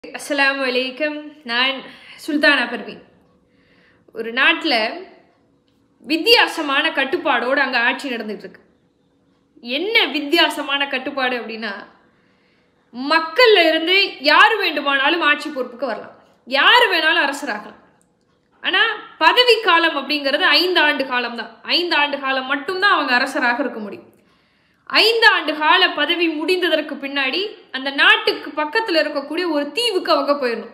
அஸ்ஸலாமு அலைக்கும் நான் சுல்தானா பர்வீன் ஒரு நாட்டில் வித்தியாசமான கட்டுப்பாடோடு அங்கே ஆட்சி நடந்துட்டு இருக்கு என்ன வித்தியாசமான கட்டுப்பாடு அப்படின்னா மக்கள்ல இருந்து யார் வேண்டுமானாலும் ஆட்சி பொறுப்புக்கு வரலாம் யார் வேணாலும் அரசராகலாம் ஆனால் பதவி காலம் அப்படிங்கிறது ஐந்து ஆண்டு காலம் தான் ஐந்து ஆண்டு காலம் மட்டும்தான் அவங்க அரசராக இருக்க முடியும் ஐந்து ஆண்டு கால பதவி முடிந்ததற்கு பின்னாடி அந்த நாட்டுக்கு பக்கத்தில் இருக்கக்கூடிய ஒரு தீவுக்கு அவங்க போயிடணும்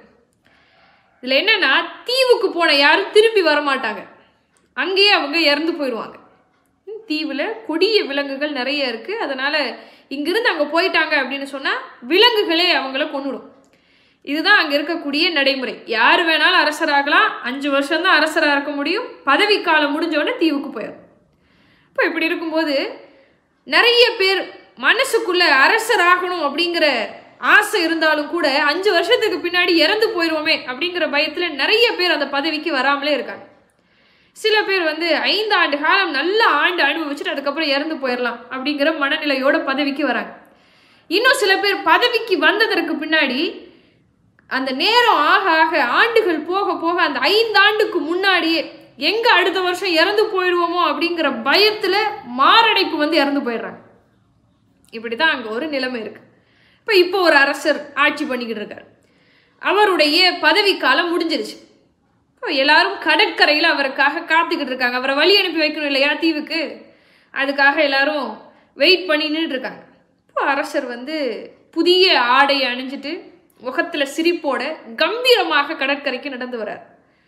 இதில் என்னன்னா தீவுக்கு போன யாரும் திரும்பி வரமாட்டாங்க அங்கேயே அவங்க இறந்து போயிடுவாங்க தீவில் கொடிய விலங்குகள் நிறைய இருக்குது அதனால் இங்கிருந்து அங்கே போயிட்டாங்க அப்படின்னு சொன்னால் விலங்குகளே அவங்கள கொண்டுடும் இதுதான் அங்கே இருக்கக்கூடிய நடைமுறை யார் வேணாலும் அரசராகலாம் அஞ்சு வருஷம்தான் அரசராக இருக்க முடியும் பதவி காலம் முடிஞ்சோடனே தீவுக்கு போயிடும் இப்போ இப்படி இருக்கும்போது நிறைய பேர் மனசுக்குள்ள அரசராகணும் அப்படிங்கிற ஆசை இருந்தாலும் கூட அஞ்சு வருஷத்துக்கு பின்னாடி இறந்து போயிடுவோமே அப்படிங்கிற பயத்தில் நிறைய பேர் அந்த பதவிக்கு வராமலே இருக்காங்க சில பேர் வந்து ஐந்து ஆண்டு காலம் நல்ல ஆண்டு அனுபவிச்சுட்டு அதுக்கப்புறம் இறந்து போயிடலாம் அப்படிங்கிற மனநிலையோட பதவிக்கு வராங்க இன்னும் சில பேர் பதவிக்கு வந்ததற்கு பின்னாடி அந்த நேரம் ஆக ஆக ஆண்டுகள் போக போக அந்த ஐந்து ஆண்டுக்கு முன்னாடியே எங்க அடுத்த வருஷம் இறந்து போயிடுவோமோ அப்படிங்கிற பயத்துல மாரடைப்பு வந்து இறந்து போயிடுறாங்க இப்படிதான் அங்க ஒரு நிலைமை இருக்கு இப்ப இப்போ ஒரு அரசர் ஆட்சி பண்ணிக்கிட்டு இருக்காரு அவருடைய பதவி காலம் முடிஞ்சிருச்சு இப்போ எல்லாரும் கடற்கரையில் அவருக்காக காத்துக்கிட்டு இருக்காங்க அவரை வழி அனுப்பி வைக்கணும் இல்லையா தீவுக்கு அதுக்காக எல்லாரும் வெயிட் பண்ணி நின்றுட்டு இருக்காங்க இப்போ அரசர் வந்து புதிய ஆடை அணிஞ்சிட்டு முகத்தில் சிரிப்போட கம்பீரமாக கடற்கரைக்கு நடந்து வர்றார்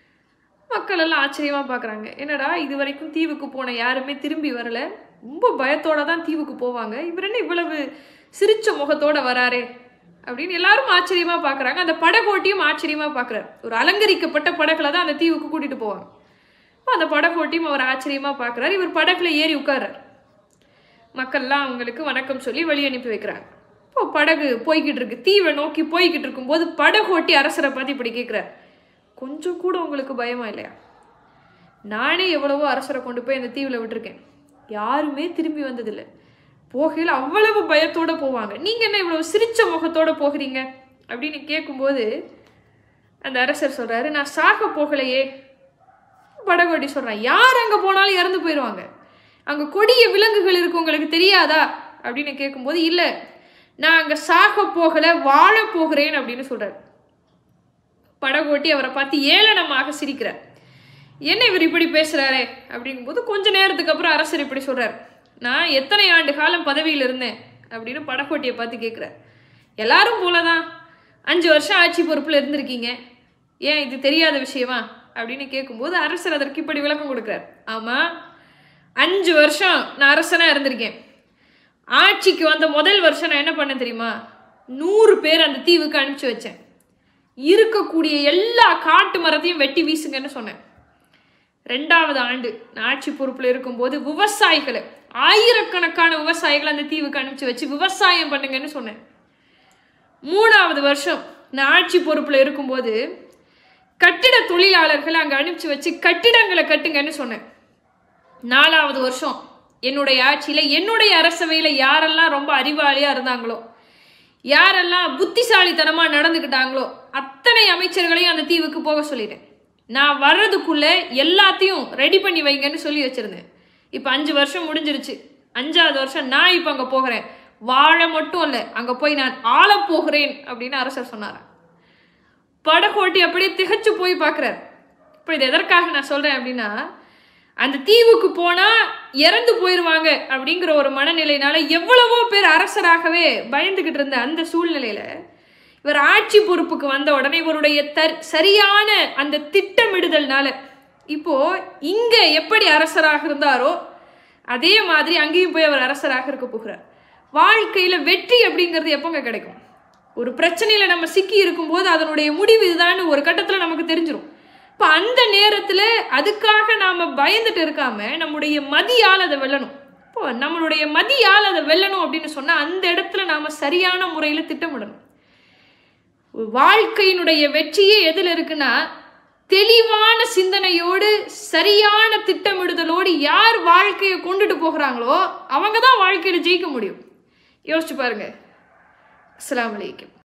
மக்கள் எல்லாம் ஆச்சரியமா பார்க்குறாங்க என்னடா இது வரைக்கும் தீவுக்கு போன யாருமே திரும்பி வரல ரொம்ப பயத்தோட தான் தீவுக்கு போவாங்க இவர் என்ன இவ்வளவு சிரிச்ச முகத்தோட வராரே அப்படின்னு எல்லாரும் ஆச்சரியமா பார்க்குறாங்க அந்த படகோட்டியும் ஆச்சரியமா பார்க்குறாரு ஒரு அலங்கரிக்கப்பட்ட படகுல தான் அந்த தீவுக்கு கூட்டிட்டு போவாங்க அப்போ அந்த படகோட்டியும் அவர் ஆச்சரியமா பார்க்குறாரு இவர் படகுல ஏறி உட்கார்றார் மக்கள்லாம் அவங்களுக்கு வணக்கம் சொல்லி வழி அனுப்பி வைக்கிறாங்க இப்போ படகு போய்கிட்டு இருக்கு தீவை நோக்கி போய்கிட்டு இருக்கும்போது படகோட்டி அரசரை பார்த்து இப்படி கேட்குறாரு கொஞ்சம் கூட உங்களுக்கு பயமா இல்லையா நானே எவ்வளவோ அரசரை கொண்டு போய் அந்த தீவில் விட்டுருக்கேன் யாருமே திரும்பி வந்ததில்லை போகையில் அவ்வளவு பயத்தோட போவாங்க நீங்க என்ன இவ்வளவு சிரிச்ச முகத்தோட போகிறீங்க அப்படின்னு கேட்கும்போது அந்த அரசர் சொல்றாரு நான் சாக போகலையே படகோட்டி சொல்றான் யார் அங்க போனாலும் இறந்து போயிடுவாங்க அங்க கொடிய விலங்குகள் இருக்கு உங்களுக்கு தெரியாதா அப்படின்னு கேட்கும்போது இல்ல நான் அங்க சாக போகல வாழ போகிறேன் அப்படின்னு சொல்றாரு படகோட்டி அவரை பார்த்து ஏளனமாக சிரிக்கிறார் என்ன இவர் இப்படி பேசுறாரே அப்படிங்கும்போது கொஞ்ச நேரத்துக்கு அப்புறம் அரசர் இப்படி சொல்றார் நான் எத்தனை ஆண்டு காலம் பதவியில் இருந்தேன் அப்படின்னு படகோட்டியை பார்த்து கேட்குறார் எல்லாரும் போலதான் அஞ்சு வருஷம் ஆட்சி பொறுப்பில் இருந்திருக்கீங்க ஏன் இது தெரியாத விஷயமா அப்படின்னு கேட்கும்போது அரசர் அதற்கு இப்படி விளக்கம் கொடுக்குறார் ஆமாம் அஞ்சு வருஷம் நான் அரசனாக இருந்திருக்கேன் ஆட்சிக்கு வந்த முதல் வருஷம் நான் என்ன பண்ணேன் தெரியுமா நூறு பேர் அந்த தீவுக்கு அனுப்பிச்சு வச்சேன் இருக்கக்கூடிய எல்லா காட்டு மரத்தையும் வெட்டி வீசுங்கன்னு சொன்னேன் ரெண்டாவது ஆண்டு நான் ஆட்சி பொறுப்பில் இருக்கும்போது விவசாயிகளை ஆயிரக்கணக்கான விவசாயிகளை அந்த தீவுக்கு அனுப்பிச்சு வச்சு விவசாயம் பண்ணுங்கன்னு சொன்னேன் மூணாவது வருஷம் நான் ஆட்சி பொறுப்பில் இருக்கும்போது கட்டிட தொழிலாளர்களை அங்கே அனுப்பிச்சு வச்சு கட்டிடங்களை கட்டுங்கன்னு சொன்னேன் நாலாவது வருஷம் என்னுடைய ஆட்சியில் என்னுடைய அரசவையில் யாரெல்லாம் ரொம்ப அறிவாளியாக இருந்தாங்களோ யாரெல்லாம் புத்திசாலித்தனமாக நடந்துக்கிட்டாங்களோ அத்தனை அமைச்சர்களையும் அந்த தீவுக்கு போக சொல்லிட்டேன் நான் வர்றதுக்குள்ள எல்லாத்தையும் ரெடி பண்ணி வைங்கன்னு சொல்லி வச்சிருந்தேன் இப்போ அஞ்சு வருஷம் முடிஞ்சிருச்சு அஞ்சாவது வருஷம் நான் இப்போ அங்கே போகிறேன் வாழ மட்டும் இல்லை அங்கே போய் நான் ஆள போகிறேன் அப்படின்னு அரசர் சொன்னார் படகோட்டி அப்படியே திகச்சு போய் பார்க்குறாரு இப்போ இது எதற்காக நான் சொல்கிறேன் அப்படின்னா அந்த தீவுக்கு போனால் இறந்து போயிடுவாங்க அப்படிங்கிற ஒரு மனநிலையினால எவ்வளவோ பேர் அரசராகவே பயந்துக்கிட்டு இருந்த அந்த சூழ்நிலையில் இவர் ஆட்சி பொறுப்புக்கு வந்த உடனே இவருடைய தர் சரியான அந்த திட்டமிடுதல்னால இப்போ இங்க எப்படி அரசராக இருந்தாரோ அதே மாதிரி அங்கேயும் போய் அவர் அரசராக இருக்க போகிறார் வாழ்க்கையில வெற்றி அப்படிங்கிறது எப்போங்க கிடைக்கும் ஒரு பிரச்சனையில நம்ம சிக்கி இருக்கும்போது அதனுடைய முடிவு இதுதான் ஒரு கட்டத்துல நமக்கு தெரிஞ்சிடும் இப்போ அந்த நேரத்துல அதுக்காக நாம பயந்துட்டு இருக்காம நம்முடைய மதியால் அதை வெல்லணும் இப்போ நம்மளுடைய மதியால் அதை வெல்லணும் அப்படின்னு சொன்னா அந்த இடத்துல நாம சரியான முறையில திட்டமிடணும் வாழ்க்கையினுடைய வெற்றியே எதில் இருக்குன்னா தெளிவான சிந்தனையோடு சரியான திட்டமிடுதலோடு யார் வாழ்க்கையை கொண்டுட்டு போகிறாங்களோ அவங்க தான் வாழ்க்கையில் ஜெயிக்க முடியும் யோசிச்சு பாருங்க அஸ்லாம் வலைக்கம்